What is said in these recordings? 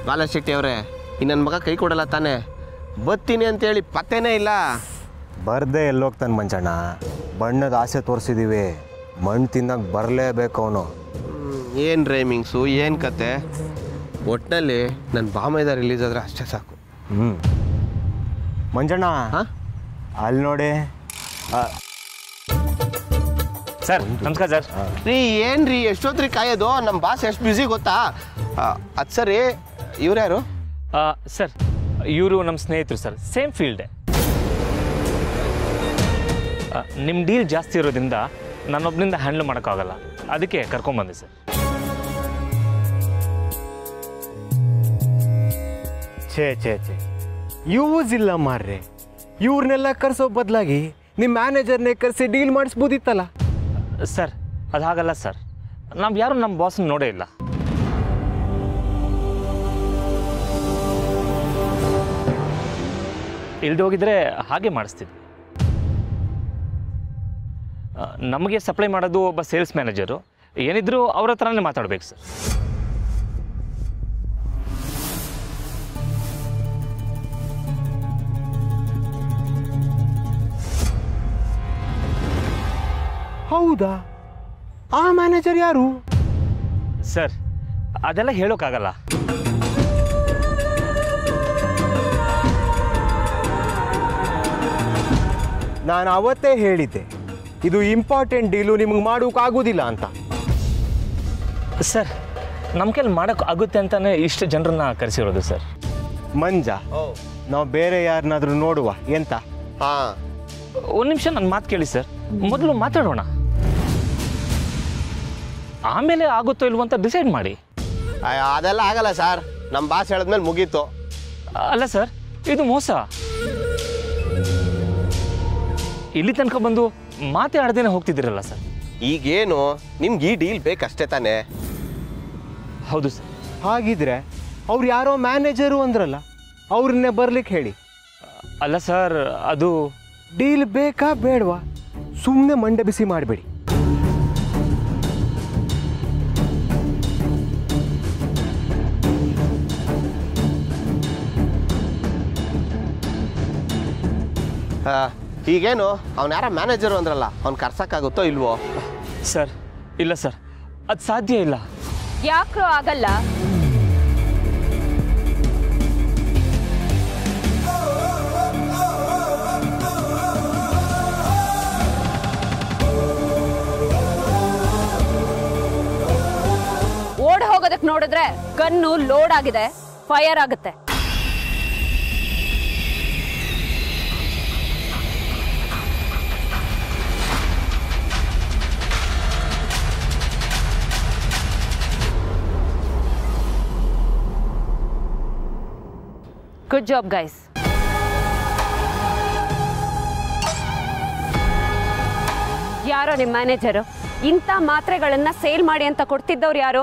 ಬಾಲಶೆಟ್ಟಿ ಅವರೇ ಈ ನನ್ನ ಮಗ ಕೈ ಕೊಡಲ್ಲ ತಾನೇ ಬತ್ತೀನಿ ಅಂತೇಳಿ ಪತ್ತೇನೇ ಇಲ್ಲ ಬರ್ದೇ ಎಲ್ಲೋಗ್ತಾನೆ ಮಂಜಣ್ಣ ಬಣ್ಣದ ಆಸೆ ತೋರಿಸಿದ್ದೀವಿ ಮಣ್ಣು ತಿನ್ನಕ್ಕೆ ಬರಲೇಬೇಕು ಅವನು ಏನು ರೇಮಿಂಗ್ಸು ಏನು ಕತೆ ಒಟ್ಟಿನಲ್ಲಿ ನನ್ನ ಬಾಮೈದ ರಿಲೀಸ್ ಆದರೆ ಅಷ್ಟೇ ಸಾಕು ಹ್ಞೂ ಮಂಜಣ್ಣ ಹಾಂ ಅಲ್ಲಿ ನೋಡಿ ಆ, ಸರ್ ನಮಸ್ಕಾರ ಸರ್ ರೀ ಏನು ರೀ ಎಷ್ಟೊತ್ರಿ ಕಾಯೋದು ನಮ್ಮ ಬಾಸ್ ಎಷ್ಟು ಬ್ಯುಸಿ ಗೊತ್ತಾ ಅದು ಸರಿ ಇವ್ರು ಯಾರು ಸರ್ ಇವರು ನಮ್ಮ ಸ್ನೇಹಿತರು ಸರ್ ಸೇಮ್ ಫೀಲ್ಡೆ ನಿಮ್ಮ ಡೀಲ್ ಜಾಸ್ತಿ ಇರೋದ್ರಿಂದ ನನ್ನೊಬ್ಬನಿಂದ ಹ್ಯಾಂಡಲ್ ಮಾಡೋಕ್ಕಾಗಲ್ಲ ಅದಕ್ಕೆ ಕರ್ಕೊಂಬಂದೆ ಸರ್ ಛೇ ಛೇ ಛೇ ಯೂಸ್ ಇಲ್ಲ ಮಾರ್ರೆ ಇವ್ರನ್ನೆಲ್ಲ ಕರ್ಸೋ ಬದಲಾಗಿ ನಿಮ್ಮ ಮ್ಯಾನೇಜರ್ನೇ ಕರೆಸಿ ಡೀಲ್ ಮಾಡಿಸ್ಬೋದಿತ್ತಲ್ಲ ಸರ್ ಅದು ಹಾಗಲ್ಲ ಸರ್ ನಾವು ಯಾರು ನಮ್ಮ ಬಾಸ್ನ ನೋಡೇ ಇಲ್ಲ ಇಲ್ದೆ ಹೋಗಿದ್ರೆ ಹಾಗೆ ಮಾಡಿಸ್ತಿದ್ವಿ ಆ, ನಮಗೆ ಸಪ್ಲೈ ಮಾಡೋದು ಒಬ್ಬ ಸೇಲ್ಸ್ ಮ್ಯಾನೇಜರು ಏನಿದ್ರು ಅವ್ರ ಹತ್ರನೇ ಮಾತಾಡ್ಬೇಕು ಸರ್ ಹೌದಾ ಆ ಮ್ಯಾನೇಜರ್ ಯಾರು ಸರ್ ಅದೆಲ್ಲ ಹೇಳೋಕ್ಕಾಗಲ್ಲ ನಾನು ಅವತ್ತೇ ಹೇಳಿದ್ದೆ ಇದು ಇಂಪಾರ್ಟೆಂಟ್ ಡೀಲು ನಿಮ್ಗೆ ಮಾಡೋಕ್ಕಾಗೋದಿಲ್ಲ ಅಂತ ಸರ್ ನಮ್ಮ ಕೈಲಿ ಮಾಡೋಕ್ಕೆ ಆಗುತ್ತೆ ಅಂತಲೇ ಇಷ್ಟು ಜನರನ್ನ ಕರೆಸಿರೋದು ಸರ್ ಮಂಜ ನಾವು ಬೇರೆ ಯಾರನ್ನಾದ್ರೂ ನೋಡುವ ಎಂತ ಹಾಂ ಒಂದು ನಿಮಿಷ ನನ್ನ ಮಾತು ಕೇಳಿ ಸರ್ ಮೊದಲು ಮಾತಾಡೋಣ ಆಮೇಲೆ ಆಗುತ್ತೋ ಇಲ್ವೋ ಅಂತ ಡಿಸೈಡ್ ಮಾಡಿ ಅದೆಲ್ಲ ಆಗಲ್ಲ ಸರ್ ನಮ್ಮ ಬಾಸ್ ಹೇಳಿದ್ಮೇಲೆ ಮುಗೀತು ಅಲ್ಲ ಸರ್ ಇದು ಮೋಸ ಇಲ್ಲಿ ತನಕ ಬಂದು ಮಾತೇ ಆಡ್ದೇನೆ ಹೋಗ್ತಿದ್ದೀರಲ್ಲ ಸರ್ ಈಗೇನು ನಿಮ್ಗೆ ಈ ಡೀಲ್ ಬೇಕಷ್ಟೇ ತಾನೇ ಹೌದು ಸರ್ ಹಾಗಿದ್ರೆ ಅವ್ರು ಯಾರೋ ಮ್ಯಾನೇಜರು ಅಂದ್ರಲ್ಲ ಅವ್ರನ್ನೇ ಬರ್ಲಿಕ್ಕೆ ಹೇಳಿ ಅಲ್ಲ ಸರ್ ಅದು ಡೀಲ್ ಬೇಕಾ ಬೇಡವಾ ಸುಮ್ಮನೆ ಮಂಡೆ ಬಿಸಿ ಮಾಡಬೇಡಿ ಹಾಂ ಈಗೇನು ಅವ್ನು ಯಾರ ಮ್ಯಾನೇಜರು ಅಂದ್ರಲ್ಲ ಅವ್ನು ಕರ್ಸಕ್ಕಾಗುತ್ತೋ ಇಲ್ವೋ ಸರ್ ಇಲ್ಲ ಸರ್ ಅದು ಸಾಧ್ಯ ಇಲ್ಲ ಯಾಕ್ರೋ ಆಗಲ್ಲ ಓಡ್ ಹೋಗೋದಕ್ ನೋಡಿದ್ರೆ ಗನ್ನು ಲೋಡ್ ಆಗಿದೆ ಫೈರ್ ಆಗುತ್ತೆ ಗುಡ್ ಜಾಬ್ ಗೈಸ್ ಯಾರೋ ನಿಮ್ಮ ಮ್ಯಾನೇಜರು ಇಂಥ ಮಾತ್ರೆಗಳನ್ನ ಸೇಲ್ ಮಾಡಿ ಅಂತ ಕೊಡ್ತಿದ್ದವ್ರು ಯಾರು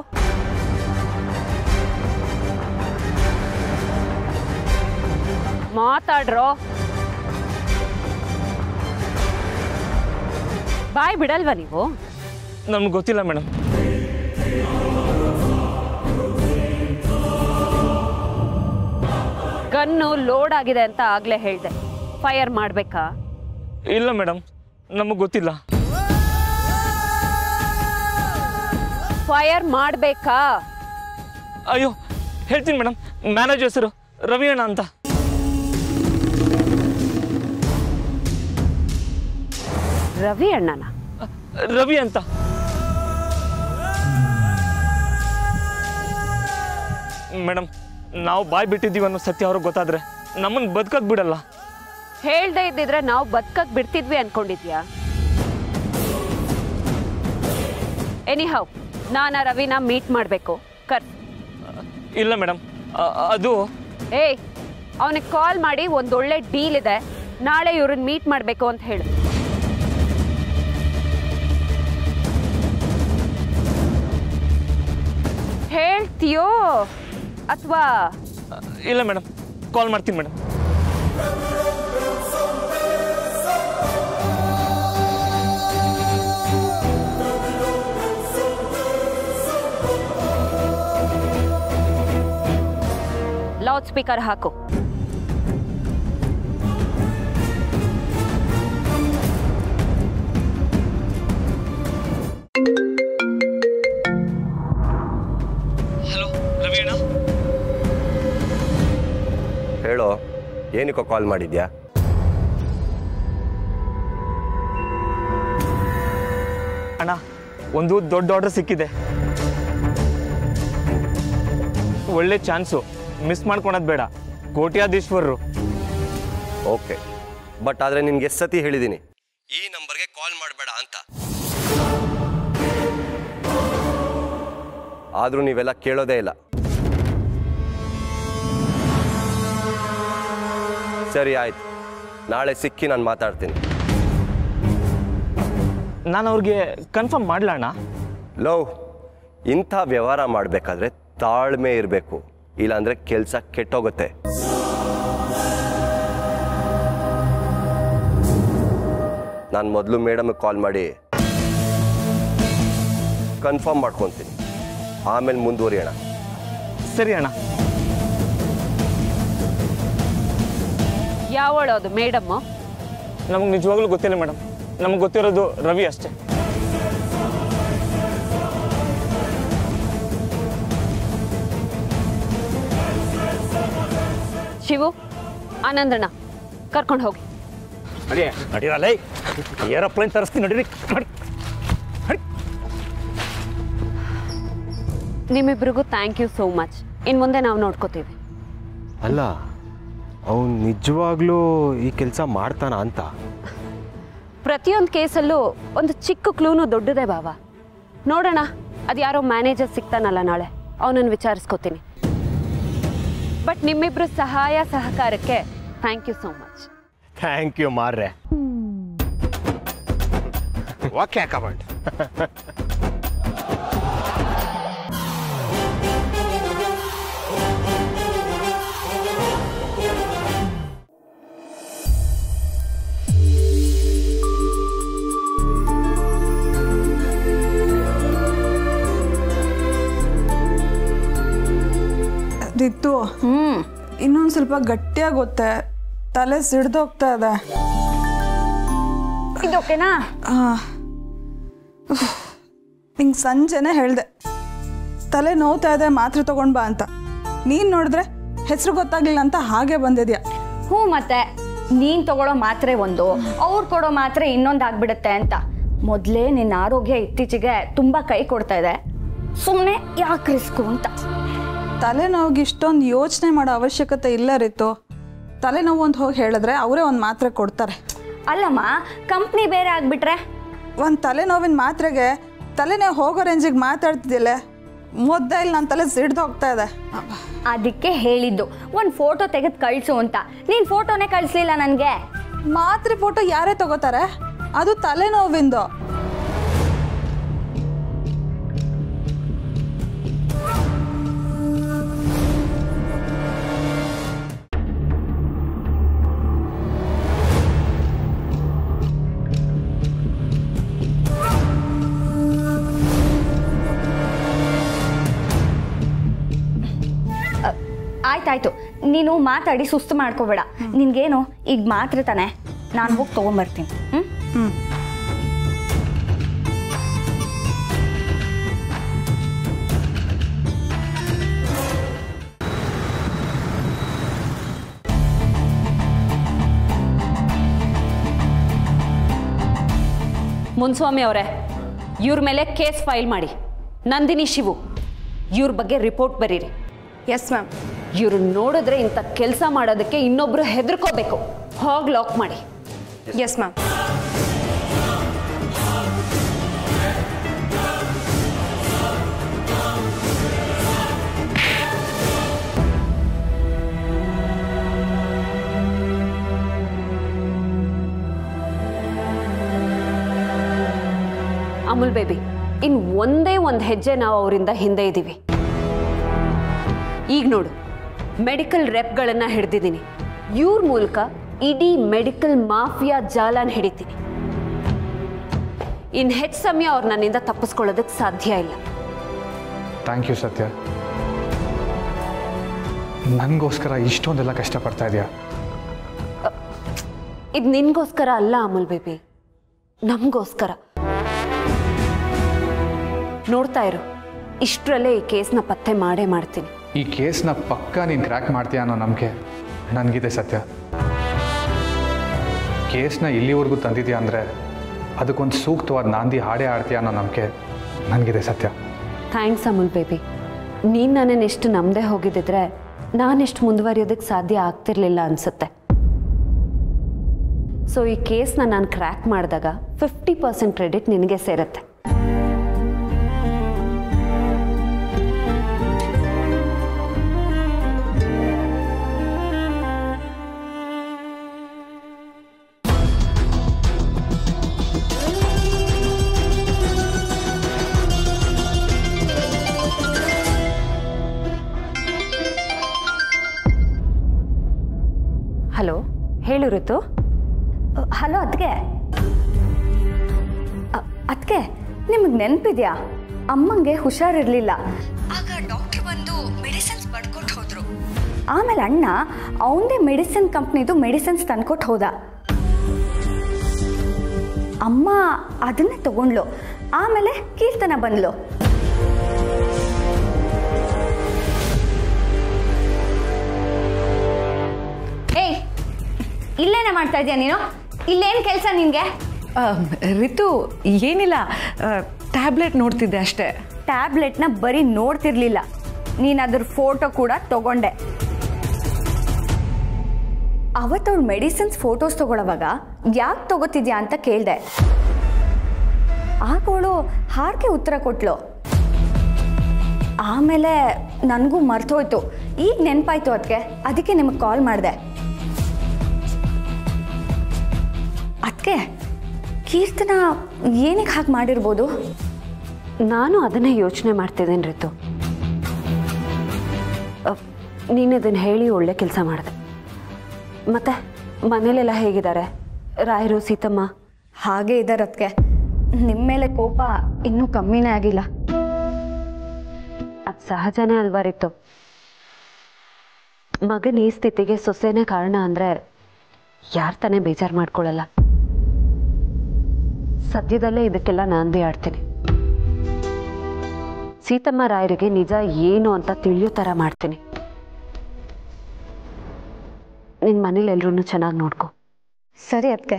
ಮಾತಾಡ್ರೋ ಬಾಯ್ ಬಿಡಲ್ವಾ ನೀವು ನಮ್ಗೆ ಗೊತ್ತಿಲ್ಲ ಮೇಡಮ್ ಗನ್ನು ಲೋಡ್ ಆಗಿದೆ ಅಂತ ಆಗ್ಲೇ ಹೇಳ್ದೆ ಫೈರ್ ಮಾಡ್ಬೇಕಾ ಇಲ್ಲ ಮೇಡಮ್ ನಮಗೆ ಗೊತ್ತಿಲ್ಲ ಫೈರ್ ಮಾಡ್ಬೇಕಾ ಅಯ್ಯೋ ಹೇಳ್ತೀನಿ ಮೇಡಮ್ ಮ್ಯಾನೇಜರ್ ಹೆಸರು ರವಿ ಅಣ್ಣ ಅಂತ ರವಿ ಅಣ್ಣನ ರವಿ ಅಂತ ಮೇಡಮ್ ನಾವು ಬಾಯ್ ಬಿಟ್ಟಿದ್ದೀವಿ ಅನ್ನೋ ಸತ್ಯ ಅವ್ರಿಗೆ ಗೊತ್ತಾದ್ರೆ ನಮ್ಮನ್ನು ಬದುಕೋದು ಬಿಡಲ್ಲ ಹೇಳ್ದೆ ಇದ್ದಿದ್ರೆ ನಾವು ಬದುಕಕ್ ಬಿಡ್ತಿದ್ವಿ ಅನ್ಕೊಂಡಿದ್ಯಾ ಎನಿ ಹೌ ನಾನು ಆ ರವಿನ ಮೀಟ್ ಮಾಡಬೇಕು ಕರ್ ಇಲ್ಲ ಮೇಡಮ್ ಅದು ಏಯ್ ಅವನಿಗೆ ಕಾಲ್ ಮಾಡಿ ಒಂದೊಳ್ಳೆ ಡೀಲ್ ಇದೆ ನಾಳೆ ಇವ್ರನ್ನ ಮೀಟ್ ಮಾಡಬೇಕು ಅಂತ ಹೇಳು ಹೇಳ್ತೀಯೋ ಅಥವಾ ಇಲ್ಲ ಮೇಡಮ್ ಕಾಲ್ ಮಾಡ್ತೀನಿ ಮೇಡಮ್ ಸ್ಪೀಕರ್ ಹಾಕು ಹಲೋ ರವಿ ಅಣ್ಣ ಹೇಳೋ ಏನಕ್ಕೋ ಕಾಲ್ ಮಾಡಿದ್ಯಾ ಅಣ್ಣ ಒಂದು ದೊಡ್ಡ ಆರ್ಡರ್ ಸಿಕ್ಕಿದೆ ಒಳ್ಳೆ ಚಾನ್ಸು ಮಿಸ್ ಮಾಡ್ಕೊಳೋದು ಬೇಡ ಕೋಟ್ಯಾಧೀಶ್ವರರು ಓಕೆ ಬಟ್ ಆದರೆ ನಿನ್ಗೆ ಎಷ್ಟು ಸತಿ ಹೇಳಿದ್ದೀನಿ ಈ ನಂಬರ್ಗೆ ಕಾಲ್ ಮಾಡಬೇಡ ಅಂತ ಆದರೂ ನೀವೆಲ್ಲ ಕೇಳೋದೇ ಇಲ್ಲ ಸರಿ ಆಯ್ತು ನಾಳೆ ಸಿಕ್ಕಿ ನಾನು ಮಾತಾಡ್ತೀನಿ ನಾನು ಅವ್ರಿಗೆ ಕನ್ಫರ್ಮ್ ಮಾಡಲ ಅಣ್ಣ ಲವ್ ಇಂಥ ವ್ಯವಹಾರ ಮಾಡಬೇಕಾದ್ರೆ ತಾಳ್ಮೆ ಇರಬೇಕು ಇಲ್ಲಾಂದ್ರೆ ಕೆಲಸ ಕೆಟ್ಟೋಗುತ್ತೆ ನಾನು ಮೊದಲು ಮೇಡಮ್ಗೆ ಕಾಲ್ ಮಾಡಿ ಕನ್ಫರ್ಮ್ ಮಾಡ್ಕೊತೀನಿ ಆಮೇಲೆ ಮುಂದುವರಿಯೋಣ ಸರಿ ಅಣ್ಣ ಯಾವಳು ಅದು ಮೇಡಮ್ಮು ನಮಗೆ ನಿಜವಾಗ್ಲೂ ಗೊತ್ತಿಲ್ಲ ಮೇಡಮ್ ನಮಗೆ ಗೊತ್ತಿರೋದು ರವಿ ಅಷ್ಟೇ ಶಿವು ಆನಂದಣ್ಣ ಕರ್ಕೊಂಡು ಹೋಗಿ ನಡಿ ನಡೀರಲ್ಲ ಏರೋಪ್ಲೇನ್ ತರಿಸ್ತೀನಿ ನಡೀರಿ ನಡಿ ನಿಮ್ಮಿಬ್ರಿಗೂ ಥ್ಯಾಂಕ್ ಯು ಸೋ ಮಚ್ ಇನ್ನು ಮುಂದೆ ನಾವು ನೋಡ್ಕೋತೀವಿ ಅಲ್ಲ ಅವನು ನಿಜವಾಗ್ಲೂ ಈ ಕೆಲಸ ಮಾಡ್ತಾನ ಅಂತ ಪ್ರತಿಯೊಂದು ಕೇಸಲ್ಲೂ ಒಂದು ಚಿಕ್ಕ ಕ್ಲೂನು ದೊಡ್ಡದೇ ಬಾವ ನೋಡೋಣ ಅದು ಯಾರೋ ಮ್ಯಾನೇಜರ್ ಸಿಗ್ತಾನಲ್ಲ ನಾಳೆ ಅವನನ್ನು ವಿಚಾರಿಸ್ಕೋತೀನಿ ಬಟ್ ನಿಮ್ಮಿಬ್ರು ಸಹಾಯ ಸಹಕಾರಕ್ಕೆ thank you so much thank you ಮಾರ್ರೆ ಓಕೆ ಕಮಾಂಡ್ ದಿತ್ತು ಇನ್ನೊಂದು ಸ್ವಲ್ಪ ಗಟ್ಟಿಯಾಗಿ ಗೊತ್ತೆ ತಲೆ ಸಿಡ್ದೋಗ್ತಾ ಇದೆ ಇದು ಓಕೆನಾ ನಿಂಗೆ ಸಂಜೆನೆ ಹೇಳಿದೆ ತಲೆ ನೋವ್ತಾ ಇದೆ ಮಾತ್ರೆ ತಗೊಂಡ್ ಬಾ ಅಂತ ನೀನು ನೋಡಿದ್ರೆ ಹೆಸರು ಗೊತ್ತಾಗ್ಲಿಲ್ಲ ಅಂತ ಹಾಗೆ ಬಂದಿದ್ಯಾ ಹ್ಞೂ ಮತ್ತೆ ನೀನ್ ತಗೊಳ್ಳೋ ಮಾತ್ರೆ ಒಂದು ಅವ್ರು ಕೊಡೋ ಮಾತ್ರೆ ಇನ್ನೊಂದು ಆಗ್ಬಿಡುತ್ತೆ ಅಂತ ಮೊದಲೇ ನಿನ್ನ ಆರೋಗ್ಯ ಇತ್ತೀಚೆಗೆ ತುಂಬಾ ಕೈ ಕೊಡ್ತಾ ಇದೆ ಸುಮ್ಮನೆ ಯಾಕೆ ರಿಸ್ಕು ಅಂತ ತಲೆನೋವಿಗೆ ಇಷ್ಟೊಂದು ಯೋಚನೆ ಮಾಡೋ ಅವಶ್ಯಕತೆ ಇಲ್ಲ ರೀತು ತಲೆನೋವು ಅಂತ ಹೋಗಿ ಹೇಳಿದ್ರೆ ಅವರೇ ಒಂದು ಮಾತ್ರೆ ಕೊಡ್ತಾರೆ ಅಲ್ಲಮ್ಮ ಕಂಪ್ನಿ ಬೇರೆ ಆಗ್ಬಿಟ್ರೆ ಒಂದು ತಲೆನೋವಿನ ಮಾತ್ರೆಗೆ ತಲೆನೋವು ಹೋಗೋ ರೇಂಜಿಗೆ ಮಾತಾಡ್ತಿದ್ದಿಲ್ಲ ಮೊದ್ದ ಇಲ್ಲಿ ನನ್ನ ತಲೆ ಸಿಡ್ದು ಹೋಗ್ತಾ ಇದೆ ಅದಕ್ಕೆ ಹೇಳಿದ್ದು ಒಂದು ಫೋಟೋ ತೆಗೆದು ಕಳಿಸು ಅಂತ ನೀನು ಫೋಟೋನೇ ಕಳಿಸ್ಲಿಲ್ಲ ನನಗೆ ಮಾತ್ರೆ ಫೋಟೋ ಯಾರೇ ತಗೋತಾರೆ ಅದು ತಲೆನೋವಿಂದು ಆಯ್ತಾಯ್ತು ನೀನು ಮಾತಾಡಿ ಸುಸ್ತು ಮಾಡ್ಕೋಬೇಡ ನಿನ್ಗೇನು ಈಗ ಮಾತ್ರೆ ತಾನೆ ನಾನು ಹೋಗಿ ತೊಗೊಂಬರ್ತೀನಿ ಹ್ಞೂ ಮುನ್ಸ್ವಾಮಿ ಅವರೇ ಇವ್ರ ಮೇಲೆ ಕೇಸ್ ಫೈಲ್ ಮಾಡಿ ನಂದಿನಿ ಶಿವು ಇವ್ರ ಬಗ್ಗೆ ರಿಪೋರ್ಟ್ ಬರೀರಿ ಎಸ್ ಮ್ಯಾಮ್ ಇವ್ರು ನೋಡಿದ್ರೆ ಇಂಥ ಕೆಲಸ ಮಾಡೋದಕ್ಕೆ ಇನ್ನೊಬ್ರು ಹೆದರ್ಕೋಬೇಕು ಹೋಗಿ ಲಾಕ್ ಮಾಡಿ ಎಸ್ ಮ್ಯಾಮ್ ಅಮುಲ್ ಬೇಬಿ ಇನ್ ಒಂದೇ ಒಂದು ಹೆಜ್ಜೆ ನಾವು ಅವರಿಂದ ಹಿಂದೆ ಇದ್ದೀವಿ ಈಗ ನೋಡು ಮೆಡಿಕಲ್ ರೆಪ್ಗಳನ್ನು ಹಿಡ್ದಿದ್ದೀನಿ ಇವ್ರ ಮೂಲಕ ಇಡೀ ಮೆಡಿಕಲ್ ಮಾಫಿಯಾ ಜಾಲನ ಹಿಡಿತೀನಿ ಇನ್ನು ಹೆಚ್ಚು ಸಮಯ ಅವ್ರು ನನ್ನಿಂದ ತಪ್ಪಿಸ್ಕೊಳ್ಳೋದಕ್ಕೆ ಸಾಧ್ಯ ಇಲ್ಲ ಥ್ಯಾಂಕ್ ಯು ಸತ್ಯ ನನಗೋಸ್ಕರ ಇಷ್ಟೊಂದೆಲ್ಲ ಕಷ್ಟಪಡ್ತಾ ಇದೆಯಾ ಇದು ನಿನ್ಗೋಸ್ಕರ ಅಲ್ಲ ಅಮುಲ್ ಬೇಬಿ ನಮಗೋಸ್ಕರ ನೋಡ್ತಾ ಇರು ಇಷ್ಟರಲ್ಲೇ ಈ ಕೇಸ್ನ ಪತ್ತೆ ಮಾಡೇ ಮಾಡ್ತೀನಿ ಈ ಕೇಸ್ನ ಪಕ್ಕ ನೀನು ಕ್ರ್ಯಾಕ್ ಮಾಡ್ತೀಯ ಅನ್ನೋ ನಂಬಿಕೆ ನನಗಿದೆ ಸತ್ಯ ಕೇಸ್ನ ಇಲ್ಲಿವರೆಗೂ ತಂದಿದ್ಯಾ ಅಂದರೆ ಅದಕ್ಕೊಂದು ಸೂಕ್ತವಾದ ನಾಂದಿ ಹಾಡೇ ಆಡ್ತೀಯ ಅನ್ನೋ ನಂಬಿಕೆ ನನಗಿದೆ ಸತ್ಯ ಥ್ಯಾಂಕ್ಸ್ ಅಮುಲ್ ಬೇಬಿ ನೀನು ನನ್ನನ್ನು ಎಷ್ಟು ನಂಬದೆ ಹೋಗಿದ್ದಿದ್ರೆ ನಾನೆಷ್ಟು ಮುಂದುವರಿಯೋದಕ್ಕೆ ಸಾಧ್ಯ ಆಗ್ತಿರ್ಲಿಲ್ಲ ಅನ್ಸುತ್ತೆ ಸೊ ಈ ಕೇಸ್ನ ನಾನು ಕ್ರ್ಯಾಕ್ ಮಾಡಿದಾಗ ಫಿಫ್ಟಿ ಪರ್ಸೆಂಟ್ ಕ್ರೆಡಿಟ್ ನಿನಗೆ ಸೇರುತ್ತೆ ಹಲೋ ಹೇಳು ಋತು ಹಲೋ ಅದಕ್ಕೆ ಅದಕ್ಕೆ ನಿಮಗೆ ನೆನಪಿದ್ಯಾ ಅಮ್ಮಂಗೆ ಹುಷಾರಿರ್ಲಿಲ್ಲ ಆಗ ಡಾಕ್ಟರ್ ಬಂದು ಮೆಡಿಸಿನ್ಸ್ ಬರ್ಕೊಟ್ಟು ಹೋದ್ರು ಆಮೇಲೆ ಅಣ್ಣ ಅವನದೇ ಮೆಡಿಸಿನ್ ಕಂಪ್ನಿದು ಮೆಡಿಸಿನ್ಸ್ ತಂದ್ಕೊಟ್ಟು ಹೋದ ಅಮ್ಮ ಅದನ್ನೇ ತಗೊಂಡ್ಲು ಆಮೇಲೆ ಕೀರ್ತನ ಬಂದ್ಲು ಏಯ್ ಇಲ್ಲೇನೆ ಮಾಡ್ತಾ ಇದೀಯ ನೀನು ಇಲ್ಲೇನು ಕೆಲಸ ನಿನಗೆ ರಿತು ಏನಿಲ್ಲ ಟ್ಯಾಬ್ಲೆಟ್ ನೋಡ್ತಿದ್ದೆ ಅಷ್ಟೇ ಟ್ಯಾಬ್ಲೆಟ್ನ ಬರೀ ನೋಡ್ತಿರ್ಲಿಲ್ಲ ನೀನು ಅದ್ರ ಫೋಟೋ ಕೂಡ ತಗೊಂಡೆ ಅವತ್ತವಳು ಮೆಡಿಸಿನ್ಸ್ ಫೋಟೋಸ್ ತಗೊಳ್ಳೋವಾಗ ಯಾಕೆ ತಗೋತಿದ್ಯಾ ಅಂತ ಕೇಳಿದೆ ಆಗೋಳು ಹಾಗೆ ಉತ್ತರ ಕೊಟ್ಲು ಆಮೇಲೆ ನನಗೂ ಮರ್ತೋಯ್ತು ಈಗ ನೆನಪಾಯ್ತು ಅದಕ್ಕೆ ಅದಕ್ಕೆ ನಿಮಗೆ ಕಾಲ್ ಮಾಡಿದೆ ಅದಕ್ಕೆ ಕೀರ್ತನ ಏನಕ್ಕೆ ಹಾಗೆ ಮಾಡಿರ್ಬೋದು ನಾನು ಅದನ್ನೇ ಯೋಚನೆ ಮಾಡ್ತಿದ್ದೇನೆ ಋತು ನೀನು ಅದನ್ನು ಹೇಳಿ ಒಳ್ಳೆ ಕೆಲಸ ಮಾಡಿದೆ ಮತ್ತೆ ಮನೇಲೆಲ್ಲ ಹೇಗಿದ್ದಾರೆ ರಾಯರು ಸೀತಮ್ಮ ಹಾಗೆ ಇದ್ದಾರೆ ಅದಕ್ಕೆ ನಿಮ್ಮ ಮೇಲೆ ಕೋಪ ಇನ್ನೂ ಕಮ್ಮಿನೇ ಆಗಿಲ್ಲ ಅದು ಸಹಜನೇ ಅಲ್ವಾ ರಿತು ಮಗನ ಈ ಸ್ಥಿತಿಗೆ ಸೊಸೆನೇ ಕಾರಣ ಅಂದರೆ ಯಾರು ತಾನೇ ಬೇಜಾರು ಮಾಡ್ಕೊಳ್ಳಲ್ಲ ಸದ್ಯದಲ್ಲೇ ಇದಕ್ಕೆಲ್ಲ ನಾಂದಿ ಆಡ್ತೀನಿ ಸೀತಮ್ಮ ರಾಯರಿಗೆ ನಿಜ ಏನು ಅಂತ ತಿಳಿಯೋ ಥರ ಮಾಡ್ತೀನಿ ನಿನ್ನ ಮನೇಲಿ ಎಲ್ರೂ ಚೆನ್ನಾಗಿ ನೋಡ್ಕೊ ಸರಿ ಅದಕ್ಕೆ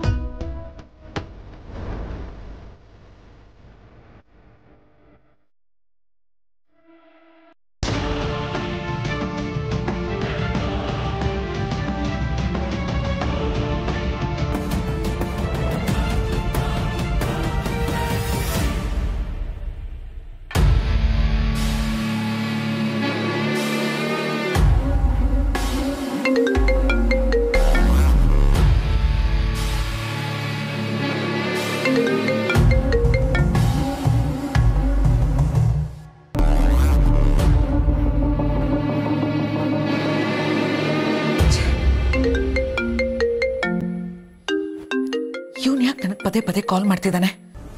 ಇವನು ಯಾಕೆ ನನಗೆ ಪದೇ ಪದೇ ಕಾಲ್ ಮಾಡ್ತಿದ್ದಾನೆ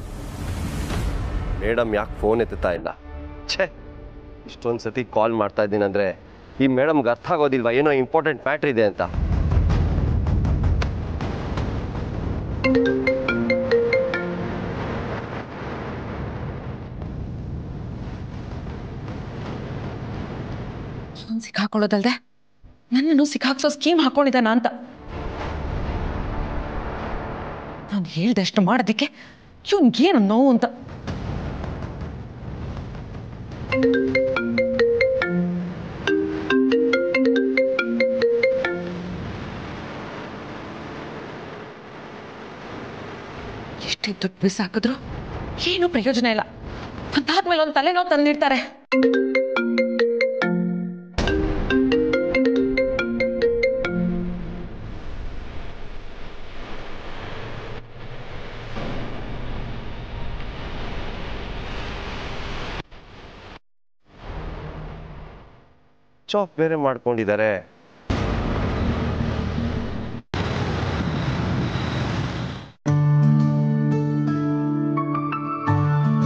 ಮೇಡಮ್ ಯಾಕೆ ಫೋನ್ ಎತ್ತುತ್ತಾ ಇಲ್ಲ ಛೇ ಇಷ್ಟೊಂದು ಸತಿ ಕಾಲ್ ಮಾಡ್ತಾ ಇದ್ದೀನಿ ಅಂದರೆ ಈ ಮೇಡಮ್ಗೆ ಅರ್ಥ ಆಗೋದಿಲ್ವಾ ಏನೋ ಇಂಪಾರ್ಟೆಂಟ್ ಮ್ಯಾಟ್ರ್ ಇದೆ ಅಂತ ಇವನು ಸಿಕ್ಕಾಕೊಳ್ಳೋದಲ್ದೆ ನನ್ನನ್ನು ಸಿಕ್ಕಾಕ್ಸೋ ಸ್ಕೀಮ್ ಹಾಕೊಂಡಿದ್ದಾನ ಅಂತ ನಾನು ಹೇಳ್ದಷ್ಟು ಮಾಡೋದಕ್ಕೆ ಇವನ್ಗೇನು ನೋವು ಅಂತ ಎಷ್ಟೇ ದುಡ್ಡು ಬಿಸಾಕಿದ್ರು ಏನೂ ಪ್ರಯೋಜನ ಇಲ್ಲ ಒಂದಾದ್ಮೇಲೆ ಒಂದು ತಲೆನೋವು ತಂದಿಡ್ತಾರೆ ಚಾಪ್ ಬೇರೆ ಮಾಡ್ಕೊಂಡಿದ್ದಾರೆ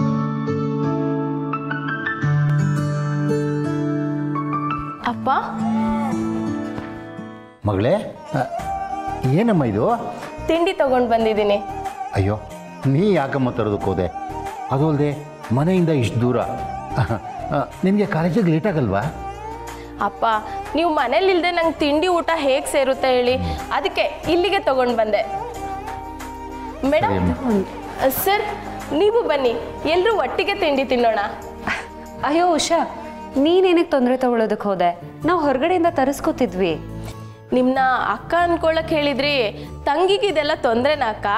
ಅಪ್ಪ ಮಗಳೇ ಆ, ಏನಮ್ಮ ಇದು ತಿಂಡಿ ತಗೊಂಡು ಬಂದಿದ್ದೀನಿ ಅಯ್ಯೋ ನೀ ಯಾಕಮ್ಮ ತರೋದಕ್ಕೆ ಹೋದೆ ಅದು ಅಲ್ಲದೆ ಮನೆಯಿಂದ ಇಷ್ಟು ದೂರ ನಿನಗೆ ಕಾಲೇಜಿಗೆ ಲೇಟ್ ಆಗಲ್ವಾ ಅಪ್ಪ ನೀವು ಮನೇಲಿಲ್ದೆ ನಂಗೆ ತಿಂಡಿ ಊಟ ಹೇಗೆ ಸೇರುತ್ತೆ ಹೇಳಿ ಅದಕ್ಕೆ ಇಲ್ಲಿಗೆ ತಗೊಂಡು ಬಂದೆ ಮೇಡಮ್ ಸರ್ ನೀವು ಬನ್ನಿ ಎಲ್ಲರೂ ಒಟ್ಟಿಗೆ ತಿಂಡಿ ತಿನ್ನೋಣ ಅಯ್ಯೋ ಉಷಾ ನೀನೇನಕ್ಕೆ ತೊಂದರೆ ತಗೊಳ್ಳೋದಕ್ಕೆ ಹೋದೆ ನಾವು ಹೊರಗಡೆಯಿಂದ ತರಿಸ್ಕೊತಿದ್ವಿ ನಿಮ್ಮನ್ನ ಅಕ್ಕ ಅನ್ಕೊಳಕ್ ಹೇಳಿದ್ರಿ ತಂಗಿಗೆ ಇದೆಲ್ಲ ತೊಂದ್ರೆನಾ ಅಕ್ಕ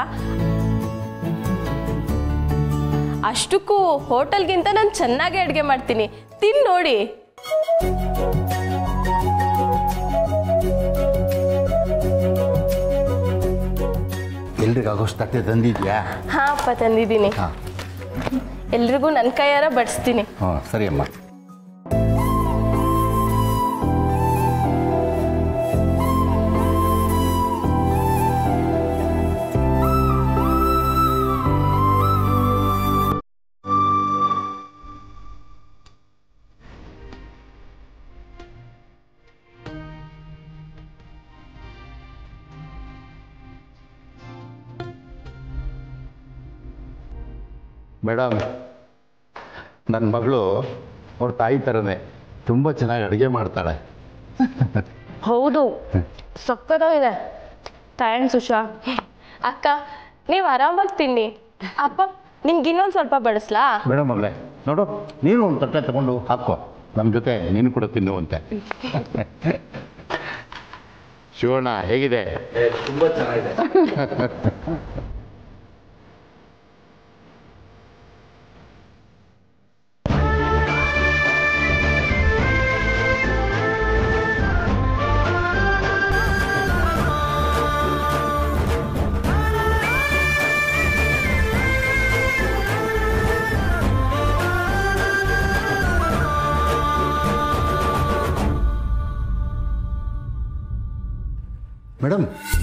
ಅಷ್ಟಕ್ಕೂ ಹೋಟೆಲ್ಗಿಂತ ನಾನು ಚೆನ್ನಾಗಿ ಅಡುಗೆ ಮಾಡ್ತೀನಿ ತಿನ್ ನೋಡಿ ಎಲ್ರಿಗಾಗೋಷ್ಟು ತಟ್ಟೆ ತಂದಿದ್ಯಾ ಹಾ ಅಪ್ಪ ತಂದಿದ್ದೀನಿ ಹಾಂ ಎಲ್ರಿಗೂ ನನ್ನ ಕೈಯಾರ ಬಡಿಸ್ತೀನಿ ಹಾಂ ಸರಿ ಅಮ್ಮ ಮೇಡಮ್ ನನ್ನ ಮಗಳು ಅವ್ರ ತಾಯಿ ಥರನೇ ತುಂಬ ಚೆನ್ನಾಗಿ ಅಡುಗೆ ಮಾಡ್ತಾಳೆ ಹೌದು ಸಕ್ಕತ್ತಾಗಿದೆ ಥ್ಯಾಂಕ್ಸ್ ಉಷಾ ಅಕ್ಕ ನೀವು ಆರಾಮಾಗಿ ತಿನ್ನಿ ಅಪ್ಪ ನಿಮ್ಗೆ ಇನ್ನೊಂದು ಸ್ವಲ್ಪ ಬಡಿಸ್ಲಾ ಮೇಡಮ್ ಮಗಳೇ ನೋಡು ನೀನು ಒಂದು ತಟ್ಟೆ ತಗೊಂಡು ಹಾಕೋ ನಮ್ಮ ಜೊತೆ ನೀನು ಕೂಡ ತಿನ್ನುವಂತೆ ಶಿವಣ್ಣ ಹೇಗಿದೆ ತುಂಬ ಚೆನ್ನಾಗಿದೆ ಮೇಡಮ್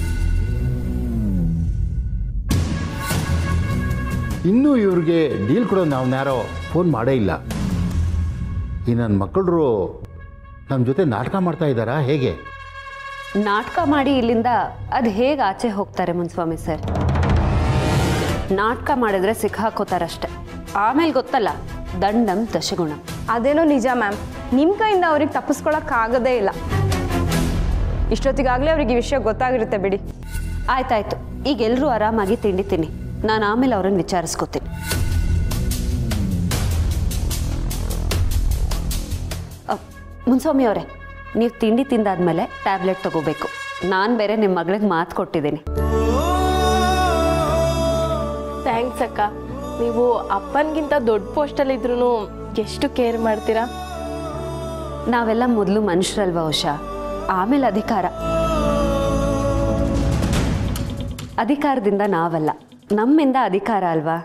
ಇನ್ನೂ ಇವ್ರಿಗೆ ಡೀಲ್ ಕೊಡೋ ನಾವು ಯಾರೋ ಫೋನ್ ಮಾಡೇ ಇಲ್ಲ ಈ ನನ್ನ ಮಕ್ಕಳರು ನಮ್ಮ ಜೊತೆ ನಾಟಕ ಮಾಡ್ತಾ ಇದ್ದಾರಾ ಹೇಗೆ ನಾಟಕ ಮಾಡಿ ಇಲ್ಲಿಂದ ಅದು ಹೇಗೆ ಆಚೆ ಹೋಗ್ತಾರೆ ಮುನ್ಸ್ವಾಮಿ ಸರ್ ನಾಟಕ ಮಾಡಿದ್ರೆ ಸಿಕ್ಕಾಕೋತಾರಷ್ಟೆ ಆಮೇಲೆ ಗೊತ್ತಲ್ಲ ದಂಡಂ ದಶಗುಣ ಅದೇನೋ ನಿಜ ಮ್ಯಾಮ್ ನಿಮ್ಮ ಕೈಯಿಂದ ಅವ್ರಿಗೆ ತಪ್ಪಿಸ್ಕೊಳಕ್ಕಾಗೋದೇ ಇಲ್ಲ ಇಷ್ಟೊತ್ತಿಗಾಗಲೇ ಅವ್ರಿಗೆ ಈ ವಿಷಯ ಗೊತ್ತಾಗಿರುತ್ತೆ ಬಿಡಿ ಆಯ್ತಾಯ್ತು ಈಗ ಎಲ್ಲರೂ ಆರಾಮಾಗಿ ತಿಂಡಿ ತಿನ್ನಿ ನಾನು ಆಮೇಲೆ ಅವ್ರನ್ನ ವಿಚಾರಿಸ್ಕೋತೀನಿ ಅ, ಮುನ್ಸ್ವಾಮಿ ಅವರೇ ನೀವು ತಿಂಡಿ ತಿಂದಾದ್ಮೇಲೆ ಟ್ಯಾಬ್ಲೆಟ್ ತಗೋಬೇಕು ನಾನು ಬೇರೆ ನಿಮ್ಮ ಮಗಳಿಗೆ ಮಾತು ಕೊಟ್ಟಿದ್ದೀನಿ ಥ್ಯಾಂಕ್ಸ್ ಅಕ್ಕ ನೀವು ಅಪ್ಪನಿಗಿಂತ ದೊಡ್ಡ ಪೋಸ್ಟಲ್ಲಿದ್ರೂ ಎಷ್ಟು ಕೇರ್ ಮಾಡ್ತೀರಾ ನಾವೆಲ್ಲ ಮೊದಲು ಮನುಷ್ಯರಲ್ವಾ ಉಷಾ ಆಮೇಲೆ ಅಧಿಕಾರ ಅಧಿಕಾರದಿಂದ ನಾವಲ್ಲ ನಮ್ಮಿಂದ ಅಧಿಕಾರ ಅಲ್ವಾ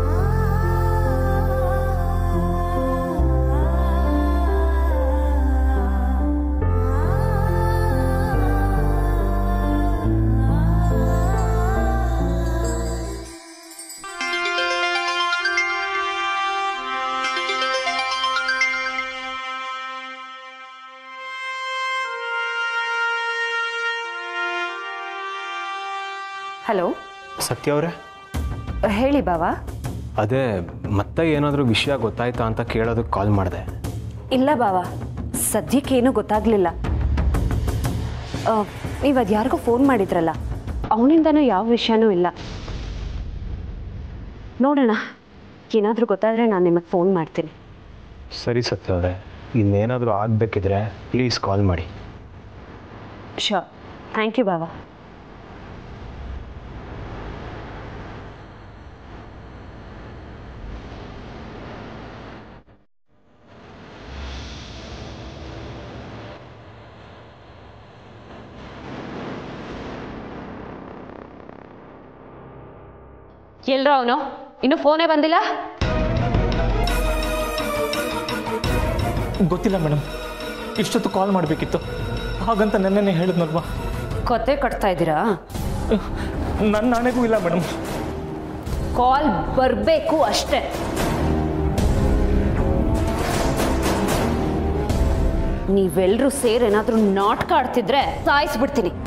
ಹಲೋ ಸತ್ಯ ಅವರೇ ಹೇಳಿ ಬಾವಾ ಅದೇ ಮತ್ತೆ ಏನಾದರೂ ವಿಷಯ ಗೊತ್ತಾಯ್ತಾ ಅಂತ ಕೇಳೋದಕ್ಕೆ ಕಾಲ್ ಮಾಡಿದೆ ಇಲ್ಲ ಬಾವಾ ಸದ್ಯಕ್ಕೇನು ಗೊತ್ತಾಗ್ಲಿಲ್ಲ ನೀವು ಅದು ಯಾರಿಗೋ ಫೋನ್ ಮಾಡಿದ್ರಲ್ಲ ಅವನಿಂದನೂ ಯಾವ ವಿಷಯನೂ ಇಲ್ಲ ನೋಡೋಣ ಏನಾದರೂ ಗೊತ್ತಾದರೆ ನಾನು ನಿಮಗೆ ಫೋನ್ ಮಾಡ್ತೀನಿ ಸರಿ ಸತ್ಯ ಅವರೇ ಇನ್ನೇನಾದರೂ ಆಗಬೇಕಿದ್ರೆ ಪ್ಲೀಸ್ ಕಾಲ್ ಮಾಡಿ ಶೋರ್ ಥ್ಯಾಂಕ್ ಯು ಬಾವಾ ಎಲ್ರೋ ಅವನು ಇನ್ನು ಫೋನೇ ಬಂದಿಲ್ಲ ಗೊತ್ತಿಲ್ಲ ಮೇಡಮ್ ಇಷ್ಟೊತ್ತು ಕಾಲ್ ಮಾಡಬೇಕಿತ್ತು ಹಾಗಂತ ನೆನ್ನೆನೇ ಹೇಳಿದ್ನಲ್ವಾ ಕೊತ್ತೆ ಕಟ್ತಾ ಇದ್ದೀರಾ ನನ್ನ ನಾಣೆಗೂ ಇಲ್ಲ ಮೇಡಮ್ ಕಾಲ್ ಬರಬೇಕು ಅಷ್ಟೇ ನೀವೆಲ್ಲರೂ ಸೇರಿ ಏನಾದರೂ ನಾಟಕ ಆಡ್ತಿದ್ರೆ ಸಾಯಿಸ್ಬಿಡ್ತೀನಿ